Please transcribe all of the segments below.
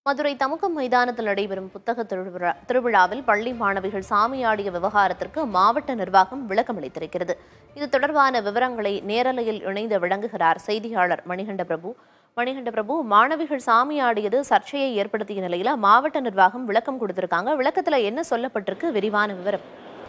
மதுரை தமுக்கம் மைதானத்தில் நடைபெறும் புத்தக திருவிழா திருவிழாவில் பள்ளி மாணவிகள் சாமியாடிய விவகாரத்திற்கு மாவட்ட நிர்வாகம் விளக்கமளித்திருக்கிறது இது தொடர்பான விவரங்களை நேரலையில் இணைந்து வழங்குகிறார் செய்தியாளர் மணிகண்ட பிரபு மணிகண்ட பிரபு மாணவிகள் சாமியாடியது சர்ச்சையை ஏற்படுத்திய நிலையில மாவட்ட நிர்வாகம் விளக்கம் கொடுத்திருக்காங்க விளக்கத்துல என்ன சொல்லப்பட்டிருக்கு விரிவான விவரம்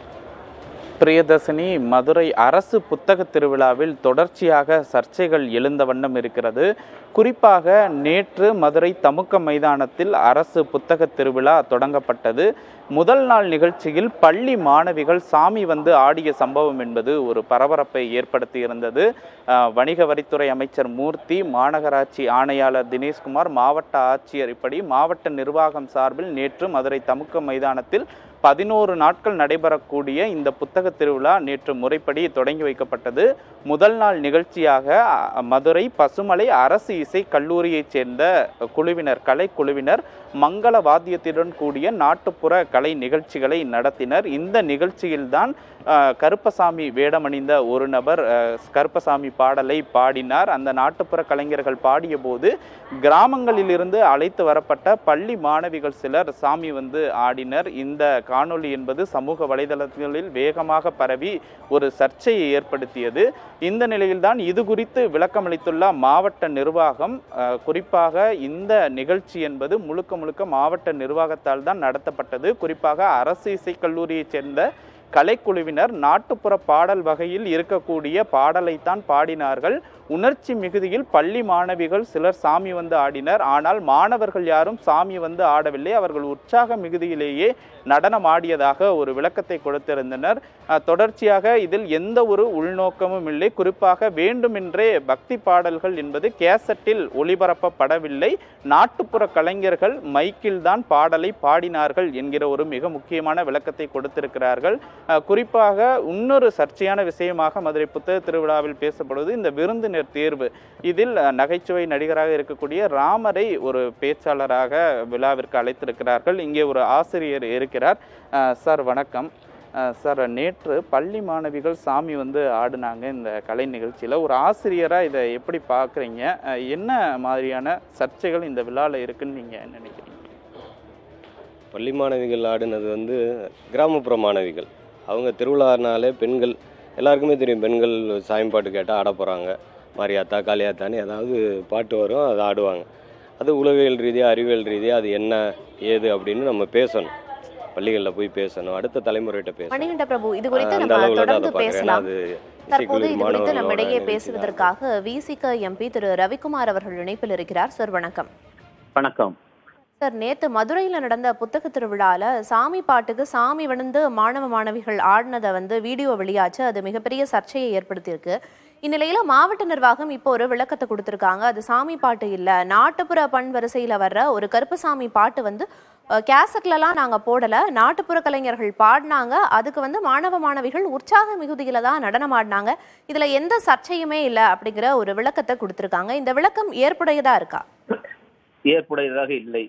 பிரியதர்சினி மதுரை அரசு புத்தக திருவிழாவில் தொடர்ச்சியாக சர்ச்சைகள் எழுந்த வண்ணம் இருக்கிறது குறிப்பாக நேற்று மதுரை தமுக்க மைதானத்தில் அரசு புத்தக திருவிழா தொடங்கப்பட்டது முதல் நாள் நிகழ்ச்சியில் பள்ளி மாணவிகள் சாமி வந்து ஆடிய சம்பவம் என்பது ஒரு பரபரப்பை ஏற்படுத்தியிருந்தது அஹ், வணிக வரித்துறை அமைச்சர் மூர்த்தி மாநகராட்சி ஆணையாளர் தினேஷ்குமார் மாவட்ட ஆட்சியர் இப்படி மாவட்ட நிர்வாகம் சார்பில் நேற்று மதுரை தமுக்க மைதானத்தில் பதினோரு நாட்கள் நடைபெறக்கூடிய இந்த புத்தக திருவிழா நேற்று முறைப்படி தொடங்கி வைக்கப்பட்டது முதல் நாள் நிகழ்ச்சியாக அ, மதுரை பசுமலை அரசு இசை கல்லூரியைச் சேர்ந்த குழுவினர் கலை குழுவினர் மங்கள வாத்தியத்துடன் கூடிய நாட்டுப்புற கலை நிகழ்ச்சிகளை நடத்தினர் இந்த நிகழ்ச்சியில்தான் அ, கருப்பசாமி வேடமணிந்த ஒரு நபர் அ, கருப்பசாமி பாடலை பாடினார் அந்த நாட்டுப்புற கலைஞர்கள் பாடிய போது கிராமங்களிலிருந்து அழைத்து வரப்பட்ட பள்ளி மாணவிகள் சிலர் சாமி வந்து ஆடினர் இந்த காணொளி என்பது சமூக வலைதளங்களில் வேகமாக பரவி ஒரு சர்ச்சையை ஏற்படுத்தியது இந்த நிலையில்தான் இது குறித்து விளக்கமளித்துள்ள மாவட்ட நிர்வாகம் அஹ், குறிப்பாக இந்த நிகழ்ச்சி என்பது முழுக்க முழுக்க மாவட்ட நிர்வாகத்தால் தான் நடத்தப்பட்டது குறிப்பாக அரசு இசைக்கல்லூரியைச் சேர்ந்த கலைக்குழுவினர் நாட்டுப்புற பாடல் வகையில் இருக்கக்கூடிய பாடலைத்தான் பாடினார்கள் உணர்ச்சி மிகுதியில் பள்ளி மாணவிகள் சிலர் சாமி வந்து ஆடினர் ஆனால் மாணவர்கள் யாரும் சாமி வந்து ஆடவில்லை அவர்கள் உற்சாக மிகுதியிலேயே நடனம் ஆடியதாக ஒரு விளக்கத்தை கொடுத்திருந்தனர் அஹ், தொடர்ச்சியாக இதில் எந்த ஒரு உள்நோக்கமும் இல்லை குறிப்பாக வேண்டுமென்றே பக்தி பாடல்கள் என்பது கேசட்டில் ஒளிபரப்பப்படவில்லை நாட்டுப்புற கலைஞர்கள் மைக்கில் தான் பாடலை பாடினார்கள் என்கிற ஒரு மிக முக்கியமான விளக்கத்தை கொடுத்திருக்கிறார்கள் அஹ், குறிப்பாக இன்னொரு சர்ச்சையான விஷயமாக மதுரை புத்தக திருவிழாவில் பேசப்படுவது இந்த விருந்தினர் தேர்வு இதில் அஹ், நகைச்சுவை நடிகராக இருக்கக்கூடிய ராமரை ஒரு பேச்சாளராக விழாவிற்கு அழைத்திருக்கிறார்கள் இங்கே ஒரு ஆசிரியர் இருக்கிறார் அஹ், சார் வணக்கம் அஹ், சார் நேற்று பள்ளி மாணவிகள் சாமி வந்து ஆடினாங்க இந்த கலை நிகழ்ச்சியில் ஒரு ஆசிரியராக இதை எப்படி பார்க்குறீங்க என்ன மாதிரியான சர்ச்சைகள் இந்த விழாவில் இருக்குன்னு நீங்கள் நினைக்கிறீங்க பள்ளி மாணவிகள் ஆடினது வந்து கிராமப்புற மாணவிகள் அவங்க திருவிழானாலே பெண்கள் எல்லாருக்குமே தெரியும் பெண்கள் சாமி பாட்டு கேட்டால் ஆட போகிறாங்க மாரியாத்தா காளியாத்தான்னு ஏதாவது பாட்டு வரும் அதை ஆடுவாங்க அது உளவியல் ரீதியாக அறிவியல் ரீதியாக அது என்ன ஏது அப்படின்னு நம்ம பேசணும் பள்ளிகளில் போய் பேசணும் அடுத்த தலைமுறைகிட்ட பேசணும் மணிகண்ட பிரபு இது குறித்து அந்த நம்ம அளவில் தான் அதை தொடர்ந்து பார்க்குறேன் ஏன்னா பேசலாம் அது தற்போது இசைக்கல்லூரி இது குறித்து நம்ம மாணவர்களோட இடையே நிகழ்ச்சி தான். பேசுவதற்காக விசிக எம்பி திரு ரவிக்குமார் அவர்கள் இணைப்பில் இருக்கிறார் சார் வணக்கம் வணக்கம் சார் நேத்து மதுரையில் நடந்த புத்தக திருவிழால சாமி பாட்டுக்கு சாமி விழுந்து மாணவ மாணவிகள் ஆடினதை வந்து வீடியோ வெளியாச்சு அது மிகப்பெரிய சர்ச்சையை ஏற்படுத்தியிருக்கு இந்நிலையில மாவட்ட நிர்வாகம் இப்போ ஒரு விளக்கத்தை கொடுத்திருக்காங்க அது சாமி பாட்டு இல்ல நாட்டுப்புற பண் வரிசையில வர்ற ஒரு கருப்புசாமி பாட்டு வந்து அஹ், கேசட்லலாம் நாங்க போடல நாட்டுப்புற கலைஞர்கள் பாடினாங்க அதுக்கு வந்து மாணவ மாணவிகள் உற்சாக மிகுதியில தான் நடனம் ஆடினாங்க இதுல எந்த சர்ச்சையுமே இல்ல அப்படிங்கிற ஒரு விளக்கத்தை கொடுத்திருக்காங்க இந்த விளக்கம் ஏற்புடையதா இருக்கா ஏற்புடையதாக இல்லை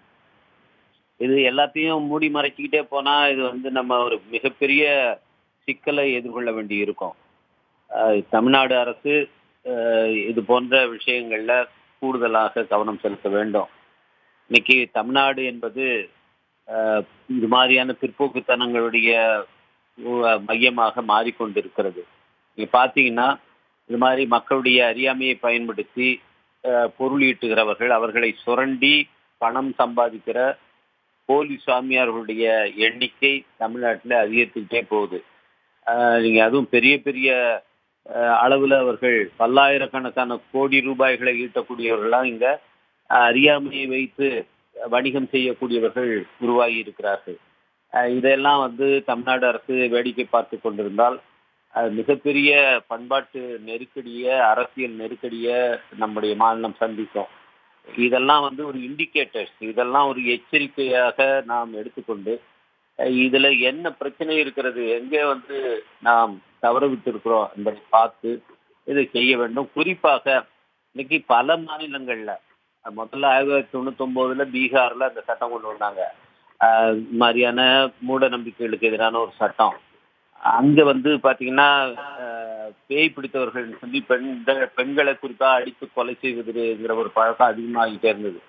இது எல்லாத்தையும் மூடி மறைச்சிக்கிட்டே போனா இது வந்து நம்ம ஒரு மிகப்பெரிய சிக்கலை எதிர்கொள்ள வேண்டி இருக்கும் அஹ் தமிழ்நாடு அரசு அஹ் இது போன்ற விஷயங்கள்ல கூடுதலாக கவனம் செலுத்த வேண்டும் இன்னைக்கு தமிழ்நாடு என்பது அஹ், இது மாதிரியான பிற்போக்குத்தனங்களுடைய உ- மையமாக மாறிக்கொண்டிருக்கிறது நீங்க பாத்தீங்கன்னா இது மாதிரி மக்களுடைய அறியாமையை பயன்படுத்தி அஹ், பொருள் ஈட்டுகிறவர்கள் அவர்களை சுரண்டி பணம் சம்பாதிக்கிற போலி சாமியார்களுடைய எண்ணிக்கை தமிழ்நாட்டில் அதிகரித்துக்கிட்டே போகுது அஹ், நீங்க அதுவும் பெரிய பெரிய அஹ், அளவுல அவர்கள் பல்லாயிரக்கணக்கான கோடி ரூபாய்களை ஈட்டக்கூடியவர்கள்லாம் இங்க அஹ், அறியாமையை வைத்து வணிகம் செய்யக்கூடியவர்கள் உருவாகி இருக்கிறார்கள் அஹ், இதெல்லாம் வந்து தமிழ்நாடு அரசு வேடிக்கை பார்த்து கொண்டிருந்தால் அது மிகப்பெரிய பண்பாட்டு நெருக்கடிய அரசியல் நெருக்கடிய நம்முடைய மாநிலம் சந்திக்கும் இதெல்லாம் வந்து ஒரு இண்டிகேட்டர்ஸ் இதெல்லாம் ஒரு எச்சரிக்கையாக நாம் எடுத்துக்கொண்டு அஹ், இதுல என்ன பிரச்சனை இருக்கிறது எங்கே வந்து நாம் தவறு விட்டிருக்கிறோம் என்பதை பார்த்து இதை செய்ய வேண்டும் குறிப்பாக இன்னைக்கு பல மாநிலங்கள்ல அஹ், முதல்ல ஆயிரத்தி தொள்ளாயிரத்தி தொண்ணூத்தி ஒன்பதுல பீகார்ல அந்த சட்டம் கொண்டு வந்தாங்க அஹ், இது மாதிரியான மூட நம்பிக்கைகளுக்கு எதிரான ஒரு சட்டம் அங்க வந்து பாத்தீங்கன்னா அஹ், பேய் பிடித்தவர்கள் சொல்லி பெண்கள் பெண்களை குறிப்பா அடித்து கொலை செய்வதுங்கிற ஒரு பழக்கம் அதிகமாகிட்டே இருந்தது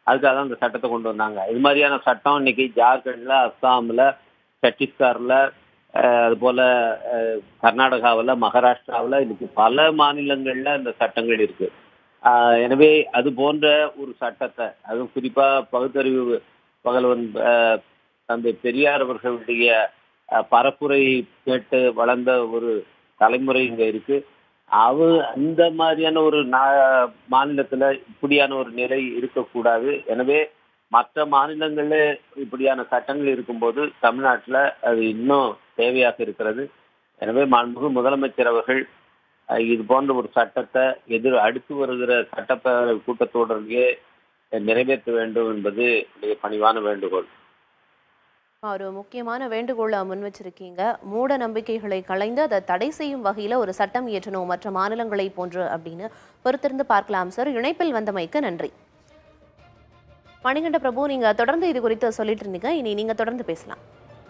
அதுக்காக தான் இந்த சட்டத்தை கொண்டு வந்தாங்க இது மாதிரியான சட்டம் இன்னைக்கு ஜார்க்கண்ட்ல அஸ்ஸாம்ல சத்தீஸ்கர்ல அஹ், அது போல அஹ், கர்நாடகாவுல மகாராஷ்டிராவுல இன்னைக்கு பல மாநிலங்கள்ல இந்த சட்டங்கள் இருக்கு ஆஹ், எனவே அது போன்ற ஒரு சட்டத்தை அதுவும் குறிப்பா பகுத்தறிவு பகல்வன் அஹ், தந்தை பெரியார் அவர்களுடைய அஹ், பரப்புரை கேட்டு வளர்ந்த ஒரு தலைமுறை இங்க இருக்கு அவ அந்த மாதிரியான ஒரு நா- மாநிலத்துல இப்படியான ஒரு நிலை இருக்கக்கூடாது எனவே மற்ற மாநிலங்கள்ல இப்படியான சட்டங்கள் இருக்கும்போது தமிழ்நாட்டுல அது இன்னும் தேவையாக இருக்கிறது எனவே மாண்புமிகு முதலமைச்சர் அவர்கள் அஹ், இது போன்ற ஒரு சட்டத்தை எதிர் அடுத்து வருகிற சட்டப்பேரவை கூட்டத்தொடரிலேயே நிறைவேற்ற வேண்டும் என்பது என்னுடைய பணிவான வேண்டுகோள் ஒரு முக்கியமான வேண்டுகோளை முன் வச்சிருக்கீங்க மூட நம்பிக்கைகளை களைந்து அதை தடை செய்யும் வகையில ஒரு சட்டம் இயற்றணும் மற்ற மாநிலங்களை போன்று அப்படின்னு பொறுத்திருந்து பார்க்கலாம் சார் இணைப்பில் வந்தமைக்கு நன்றி மணிகண்ட பிரபு நீங்க தொடர்ந்து இது குறித்து சொல்லிட்டு இருந்தீங்க இனி நீங்க தொடர்ந்து பேசலாம்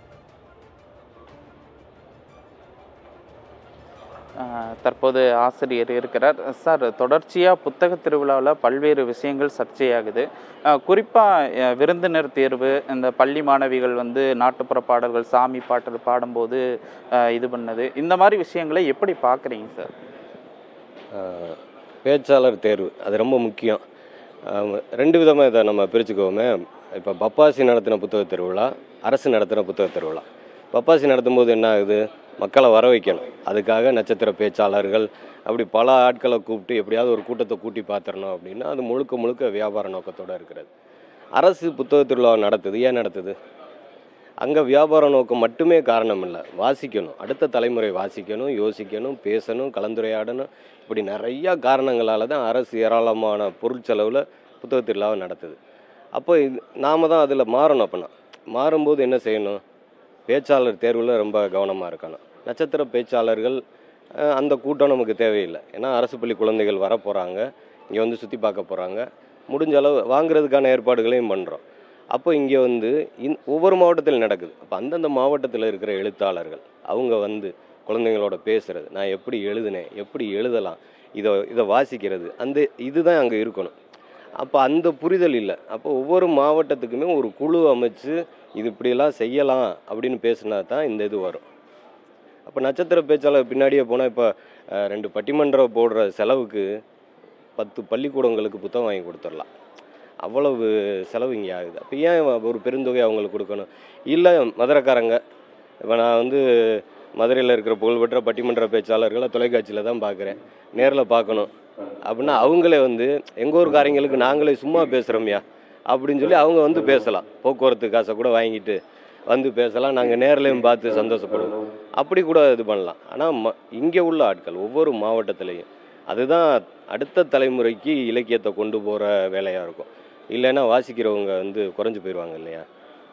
ஆஹ் தற்போது ஆசிரியர் இருக்கிறார் சார் தொடர்ச்சியாக புத்தக திருவிழாவில் பல்வேறு விஷயங்கள் சர்ச்சையாகுது குறிப்பாக விருந்தினர் தேர்வு இந்த பள்ளி மாணவிகள் வந்து நாட்டுப்புற பாடல்கள் சாமி பாடல் பாடும்போது ஆஹ் இது பண்ணது இந்த மாதிரி விஷயங்களை எப்படி பார்க்குறீங்க சார் ஆஹ் பேச்சாளர் தேர்வு அது ரொம்ப முக்கியம் ஆஹ் ரெண்டு விதமாக இதை நம்ம பிரிச்சுக்குவோமே இப்போ பப்பாசி நடத்தின புத்தக திருவிழா அரசு நடத்தின புத்தக திருவிழா பப்பாசி நடத்தும்போது என்ன ஆகுது மக்களை வர வைக்கணும் அதுக்காக நட்சத்திர பேச்சாளர்கள் அப்படி பல ஆட்களை கூப்பிட்டு எப்படியாவது ஒரு கூட்டத்தை கூட்டி பார்த்துடணும் அப்படின்னா அது முழுக்க முழுக்க வியாபார நோக்கத்தோடு இருக்கிறது அரசு புத்தக திருவிழா நடத்துது ஏன் நடத்துது அங்கே வியாபார நோக்கம் மட்டுமே காரணம் இல்லை வாசிக்கணும் அடுத்த தலைமுறை வாசிக்கணும் யோசிக்கணும் பேசணும் கலந்துரையாடணும் இப்படி நிறையா காரணங்களால தான் அரசு ஏராளமான பொருட்செலவில் புத்தக திருவிழாவை நடத்துது அப்போ இது நாம் தான் அதில் மாறணும் அப்படின்னா மாறும்போது என்ன செய்யணும் பேச்சாளர் தேர்வில் ரொம்ப கவனமாக இருக்கணும் நட்சத்திர பேச்சாளர்கள் அஹ், அந்த கூட்டம் நமக்கு தேவையில்லை ஏன்னா அரசு பள்ளி குழந்தைகள் வர போகிறாங்க இங்கே வந்து சுற்றி பார்க்க போகிறாங்க முடிஞ்ச அளவு வாங்குறதுக்கான ஏற்பாடுகளையும் பண்ணுறோம் அப்போ இங்கே வந்து இந் ஒவ்வொரு மாவட்டத்தில் நடக்குது அப்போ அந்தந்த மாவட்டத்தில் இருக்கிற எழுத்தாளர்கள் அவங்க வந்து குழந்தைங்களோட பேசுறது நான் எப்படி எழுதினேன் எப்படி எழுதலாம் இதை இதை வாசிக்கிறது அந்த இதுதான் அங்கே இருக்கணும் அப்போ அந்த புரிதல் இல்லை அப்போ ஒவ்வொரு மாவட்டத்துக்குமே ஒரு குழு அமைச்சு இது இப்படியெல்லாம் செய்யலாம் அப்படின்னு பேசினா தான் இந்த இது வரும் அப்போ நட்சத்திர பேச்சாளர் பின்னாடியே போனால் இப்போ அஹ், ரெண்டு பட்டிமன்றம் போடுற செலவுக்கு பத்து பள்ளிக்கூடங்களுக்கு புத்தகம் வாங்கி கொடுத்துடலாம் அவ்வளவு செலவு இங்கே ஆகுது அப்போ ஏன் ஒரு பெருந்தொகை அவங்களுக்கு கொடுக்கணும் இல்லை மதுரைக்காரங்க இப்போ நான் வந்து மதுரையில் இருக்கிற புகழ்பெற்ற பட்டிமன்ற பேச்சாளர்களை தொலைக்காட்சியில் தான் பார்க்குறேன் நேரில் பார்க்கணும் அப்படின்னா அவங்களே வந்து எங்கள் ஊர்காரங்களுக்கு நாங்களே சும்மா பேசுகிறோம்யா அப்படின்னு சொல்லி அவங்க வந்து பேசலாம் போக்குவரத்து காசை கூட வாங்கிட்டு வந்து பேசலாம் நாங்கள் நேர்லையும் பார்த்து சந்தோஷப்படுவோம் அப்படி கூட இது பண்ணலாம் ஆனால் ம இங்கே உள்ள ஆட்கள் ஒவ்வொரு மாவட்டத்திலையும் அதுதான் அடுத்த தலைமுறைக்கு இலக்கியத்தை கொண்டு போகிற வேலையாக இருக்கும் இல்லைன்னா வாசிக்கிறவங்க வந்து குறைஞ்சு போயிடுவாங்க இல்லையா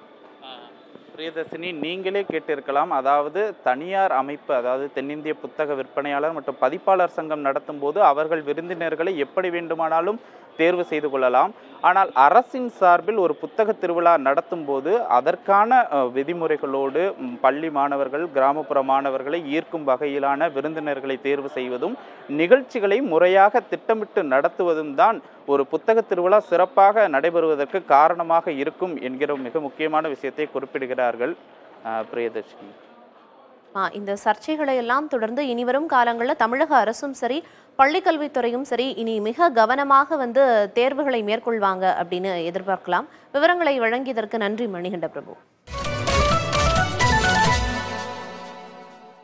பிரியதர்சினி நீங்களே கேட்டிருக்கலாம் அதாவது தனியார் அமைப்பு அதாவது தென்னிந்திய புத்தக விற்பனையாளர் மற்றும் பதிப்பாளர் சங்கம் நடத்தும் போது அவர்கள் விருந்தினர்களை எப்படி வேண்டுமானாலும் தேர்வு செய்து கொள்ளலாம் ஆனால் அரசின் சார்பில் ஒரு புத்தக திருவிழா நடத்தும் போது அதற்கான அஹ், விதிமுறைகளோடு ம், பள்ளி மாணவர்கள் கிராமப்புற மாணவர்களை ஈர்க்கும் வகையிலான விருந்தினர்களை தேர்வு செய்வதும் நிகழ்ச்சிகளை முறையாக திட்டமிட்டு நடத்துவதும் தான் ஒரு புத்தக திருவிழா சிறப்பாக நடைபெறுவதற்கு காரணமாக இருக்கும் என்கிற மிக முக்கியமான விஷயத்தை குறிப்பிடுகிறார்கள் அஹ், பிரியதர்ஷினி ஆ, இந்த சர்ச்சைகளை எல்லாம் தொடர்ந்து இனிவரும் காலங்களில் தமிழக அரசும் சரி பள்ளிக்கல்வித்துறையும் சரி இனி மிக கவனமாக வந்து தேர்வுகளை மேற்கொள்வாங்க அப்படின்னு எதிர்பார்க்கலாம் விவரங்களை வழங்கியதற்கு நன்றி மணிகண்ட பிரபு